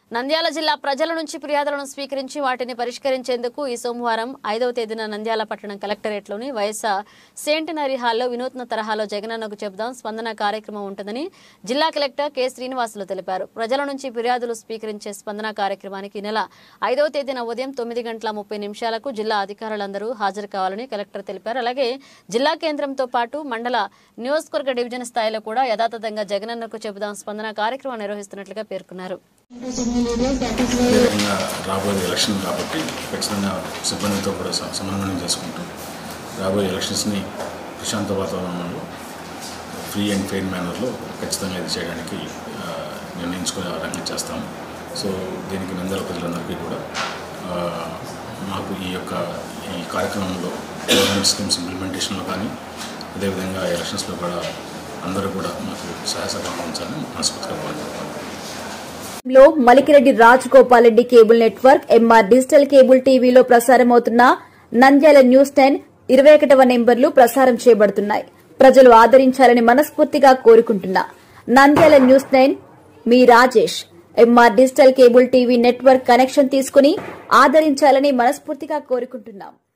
నంద్యాల జిల్లా ప్రజల నుంచి ఫిర్యాదులను స్వీకరించి వాటిని పరిష్కరించేందుకు ఈ సోమవారం ఐదవ తేదీన నంద్యాల పట్టణం కలెక్టరేట్లోని వైఎస్ఆర్ సెంటనరీ హాల్లో వినూత్న తరహాలో జగనన్నకు చెబుదాం స్పందన కార్యక్రమం ఉంటుందని జిల్లా కలెక్టర్ కె శ్రీనివాసులు తెలిపారు ప్రజల నుంచి ఫిర్యాదులు స్వీకరించే స్పందన కార్యక్రమానికి ఈ నెల ఐదవ తేదీన ఉదయం తొమ్మిది గంటల ముప్పై నిమిషాలకు జిల్లా అధికారులందరూ హాజరు కావాలని కలెక్టర్ తెలిపారు అలాగే జిల్లా కేంద్రంతో పాటు మండల నియోజకవర్గ డివిజన్ స్థాయిలో కూడా యథాతథంగా జగనన్నకు చెబుదాం స్పందన కార్యక్రమం నిర్వహిస్తున్నట్లుగా పేర్కొన్నారు అదేవిధంగా రాబోయే ఎలక్షన్ కాబట్టి ఖచ్చితంగా సిబ్బందితో కూడా స- సమన్వయం చేసుకుంటూ రాబోయే ఎలక్షన్స్ని ప్రశాంత వాతావరణంలో ఫ్రీ అండ్ ఫెయిర్ మేనర్లో ఖచ్చితంగా ఇది చేయడానికి ఆ, నిర్ణయించుకునే విధంగా చేస్తాము సో దీనికి నంద్యాల ప్రజలందరికీ కూడా ఆ, మాకు ఈ యొక్క ఈ కార్యక్రమంలో గవర్నమెంట్ స్కీమ్స్ ఇంప్లిమెంటేషన్లో కానీ అదేవిధంగా ఎలక్షన్స్లో కూడా అందరూ కూడా మాకు సహాయ సహకారం ఉంచాలని మనస్ఫూర్తిగా కోరుకుంటున్నాను లో Malikireddy Rajagopal Reddy cable network MR digital cable టీవీలో ప్రసారమవుతున్న నంద్యాల న్యూస్ టెన్ ఇరవై ఒకటవ నెంబర్లు ప్రసారం చేయబడుతున్నాయి ప్రజలు ఆదరించాలని మనస్ఫూర్తిగా కోరుకుంటున్నా నంద్యాల న్యూస్ నైన్ మీ Rajesh MR digital cable TV network connection తీసుకుని ఆదరించాలని మనస్ఫూర్తిగా కోరుకుంటున్నాం